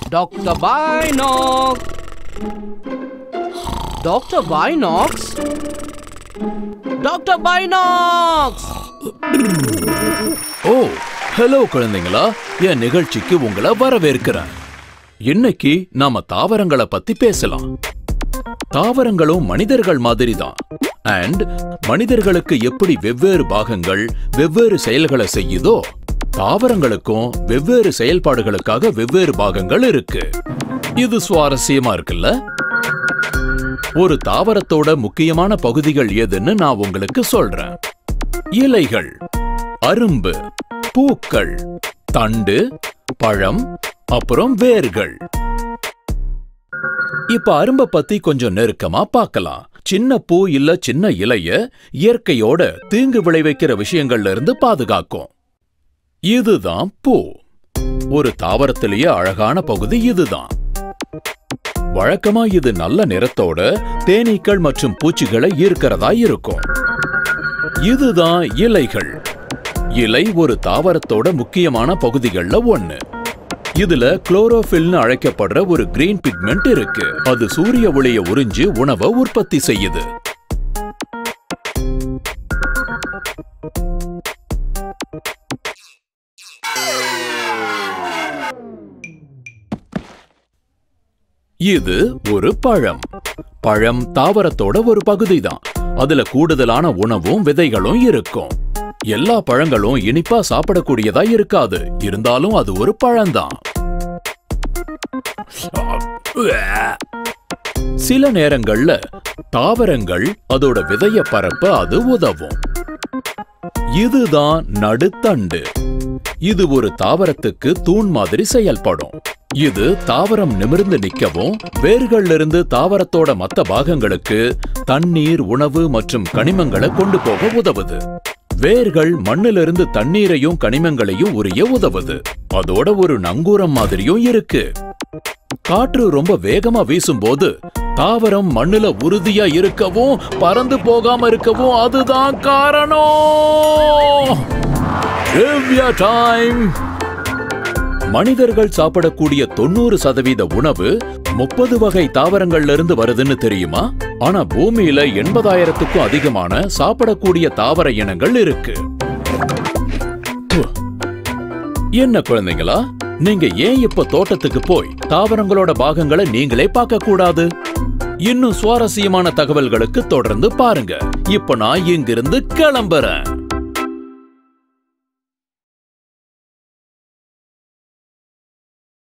Dr. Binox. Dr. Binox. Dr. Binox. ஓ hello குழந்தைங்களா என் நிகழ்ச்சிக்கு உங்களை வரவேற்கிறேன் இன்னைக்கு நாம தாவரங்களை பத்தி பேசலாம் தாவரங்களும் மனிதர்கள் மாதிரி தான் அண்ட் மனிதர்களுக்கு எப்படி வெவ்வேறு பாகங்கள் வெவ்வேறு செயல்களை செய்யுதோ தாவரங்களுக்கும் வெவ்வேறு செயல்பாடுகளுக்காக வெவ்வேறு பாகங்கள் இருக்கு இது சுவாரஸ்யமா இருக்குல்ல ஒரு தாவரத்தோட முக்கியமான பகுதிகள் எதுன்னு நான் உங்களுக்கு சொல்றேன் இலைகள் அரும்பு பூக்கள் தண்டு பழம் அப்புறம் வேர்கள் இப்ப அரும்ப பத்தி கொஞ்சம் நெருக்கமா பார்க்கலாம் சின்ன பூ இல்ல சின்ன இலைய இயற்கையோட தீங்கு விளைவிக்கிற விஷயங்கள்ல இருந்து பாதுகாக்கும் இதுதான் பூ ஒரு தாவரத்திலேயே அழகான பகுதி இதுதான் வழக்கமா இது நல்ல நிறத்தோட தேனீக்கள் மற்றும் பூச்சிகளை ஈர்க்கிறதா இருக்கும் இதுதான் இலைகள் இலை ஒரு தாவரத்தோட முக்கியமான பகுதிகள்ல ஒண்ணு இதுல குளோரோஃபில்னு அழைக்கப்படுற ஒரு கிரீன் பிக்மெண்ட் இருக்கு அது சூரிய ஒளிய உறிஞ்சு உணவை உற்பத்தி செய்யுது இது ஒரு பழம் பழம் தாவரத்தோட ஒரு பகுதிதான் அதுல கூடுதலான உணவும் விதைகளும் இருக்கும் எல்லா பழங்களும் இனிப்பா சாப்பிடக்கூடியதா இருக்காது இருந்தாலும் அது ஒரு பழம்தான் சில நேரங்கள்ல தாவரங்கள் அதோட விதைய பரப்ப அது உதவும் இதுதான் நடுத்தண்டு இது ஒரு தாவரத்துக்கு தூண் மாதிரி செயல்படும் இது தாவரம் நிமிர்ந்து நிக்கவும் வேர்கள்ல இருந்து தாவரத்தோட மத்த பாகங்களுக்கு தண்ணீர் உணவு மற்றும் கனிமங்களை கொண்டு போக உதவுது வேர்கள் மண்ணிலிருந்து தண்ணீரையும் கனிமங்களையும் உரிய உதவுது அதோட ஒரு நங்கூரம் மாதிரியும் இருக்கு காற்று ரொம்ப வேகமா வீசும்போது தாவரம் மண்ணுல உறுதியா இருக்கவும் பறந்து போகாம இருக்கவும் அதுதான் காரணம் Trivia time. மனிதர்கள் சாப்பிடக்கூடிய தொண்ணூறு சதவீத உணவு முப்பது வகை தாவரங்கள்ல இருந்து வருதுன்னு தெரியுமா ஆனா பூமியில எண்பதாயிரத்துக்கும் அதிகமான சாப்பிடக்கூடிய தாவர இனங்கள் இருக்கு ப்பு. என்ன குழந்தைங்களா நீங்க ஏன் இப்ப தோட்டத்துக்கு போய் தாவரங்களோட பாகங்களை நீங்களே பார்க்க கூடாது இன்னும் சுவாரஸ்யமான தகவல்களுக்கு தொடர்ந்து பாருங்க இப்ப நான் இங்கிருந்து கிளம்புறேன்